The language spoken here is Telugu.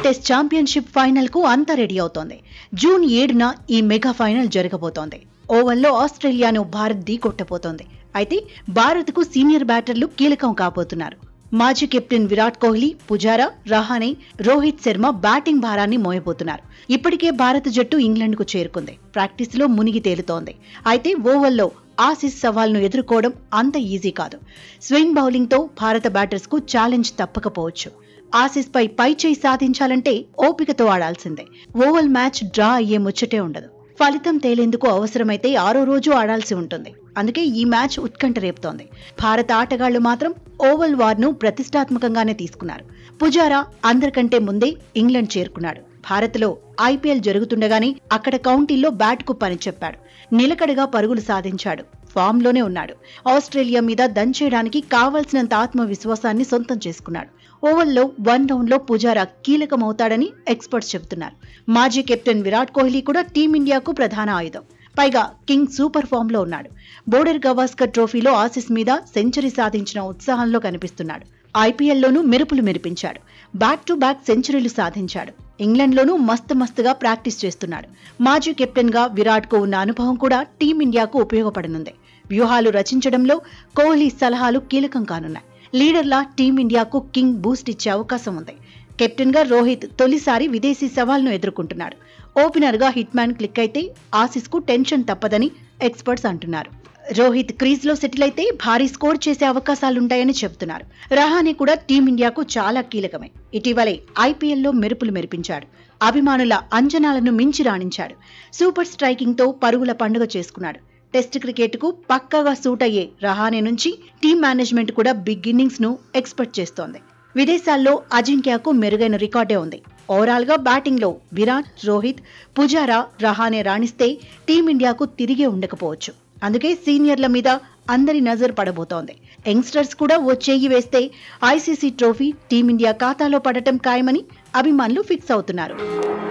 టెస్ట్ ఛాంపియన్షిప్ ఫైనల్ కు అంతా రెడీ అవుతోంది జూన్ ఏడున ఈ మెగా ఫైనల్ జరగబోతోంది ఓవల్లో ఆస్ట్రేలియాను భారత్ ఢీ కొట్టబోతోంది అయితే భారత్ కు సీనియర్ బ్యాటర్లు కీలకం కాబోతున్నారు మాజీ కెప్టెన్ విరాట్ కోహ్లీ పుజారా రహానే రోహిత్ శర్మ బ్యాటింగ్ భారాన్ని మోయబోతున్నారు ఇప్పటికే భారత జట్టు ఇంగ్లాండ్ కు చేరుకుంది ప్రాక్టీస్ లో మునిగి తేలుతోంది అయితే ఓవల్లో ఆసిస్ సవాల్ను ఎదుర్కోవడం అంత ఈజీ కాదు స్వింగ్ బౌలింగ్ తో భారత బ్యాటర్స్ కు ఛాలెంజ్ తప్పకపోవచ్చు ఆసిస్ పై పై చేయి సాధించాలంటే ఓపికతో ఆడాల్సిందే ఓవల్ మ్యాచ్ డ్రా అయ్యే ముచ్చటే ఉండదు ఫలితం తేలేందుకు అవసరమైతే ఆరో రోజు ఆడాల్సి ఉంటుంది అందుకే ఈ మ్యాచ్ ఉత్కంఠ రేపుతోంది భారత ఆటగాళ్లు మాత్రం ఓవల్ వార్ ను ప్రతిష్టాత్మకంగానే తీసుకున్నారు పుజారా అందరికంటే ముందే ఇంగ్లాండ్ చేరుకున్నాడు భారత్లో ఐపీఎల్ జరుగుతుండగానే అక్కడ కౌంటీల్లో బ్యాట్ కు పని చెప్పాడు నిలకడగా పరుగులు సాధించాడు ఫామ్ లోనే ఉన్నాడు ఆస్ట్రేలియా మీద దంచేయడానికి కావాల్సినంత ఆత్మవిశ్వాసాన్ని సొంతం చేసుకున్నాడు ఓవల్లో వన్ డౌన్ లో పుజారా కీలకమవుతాడని ఎక్స్పర్ట్స్ చెబుతున్నారు మాజీ కెప్టెన్ విరాట్ కోహ్లీ కూడా టీమిండియాకు ప్రధాన ఆయుధం పైగా కింగ్ సూపర్ ఫామ్ లో ఉన్నాడు బోర్డర్ గవాస్కర్ ట్రోఫీలో ఆసిస్ మీద సెంచరీ సాధించిన ఉత్సాహంలో కనిపిస్తున్నాడు ఐపీఎల్లోనూ మెరుపులు మెరిపించాడు బ్యాక్ టు బ్యాక్ సెంచరీలు సాధించాడు ఇంగ్లాండ్లోనూ మస్తు మస్తుగా ప్రాక్టీస్ చేస్తున్నాడు మాజీ కెప్టెన్ గా విరాట్ కు ఉన్న అనుభవం కూడా టీమిండియాకు ఉపయోగపడనుంది వ్యూహాలు రచించడంలో కోహ్లీ సలహాలు కీలకం కానున్నాయి లీడర్లా టీమిండియాకు కింగ్ బూస్ట్ ఇచ్చే అవకాశం ఉంది కెప్టెన్ గా రోహిత్ తొలిసారి విదేశీ సవాల్ను ఎదుర్కొంటున్నాడు ఓపెనర్ గా హిట్ మ్యాన్ క్లిక్ అయితే ఆసిస్ కు టెన్షన్ తప్పదని ఎక్స్పర్ట్స్ అంటున్నారు రోహిత్ క్రీజ్ లో సెటిల్ అయితే భారీ స్కోర్ చేసే అవకాశాలుంటాయని చెబుతున్నారు రహానే కూడా టీమిండియాకు చాలా కీలకమే ఇటీవలే ఐపీఎల్లో మెరుపులు మెరిపించాడు అభిమానుల అంచనాలను మించి రాణించాడు సూపర్ స్ట్రైకింగ్ తో పరుగుల పండుగ చేసుకున్నాడు టెస్ట్ క్రికెట్ కు పక్కాగా సూట్ అయ్యే రహానే నుంచి టీం మేనేజ్మెంట్ కూడా బిగ్ ఇన్నింగ్స్ ను ఎక్స్పెక్ట్ చేస్తోంది విదేశాల్లో అజింక్యాకు మెరుగైన రికార్డే ఉంది ఓవరాల్ గా బ్యాటింగ్ లో విరాట్ రోహిత్ పుజారా రహానే రాణిస్తే టీమిండియాకు తిరిగే ఉండకపోవచ్చు అందుకే సీనియర్ల మీద అందరి నజర్ పడబోతోంది యంగ్స్టర్స్ కూడా ఓ చెయ్యి వేస్తే ఐసీసీ ట్రోఫీ టీమిండియా ఖాతాలో పడటం ఖాయమని అభిమానులు ఫిక్స్ అవుతున్నారు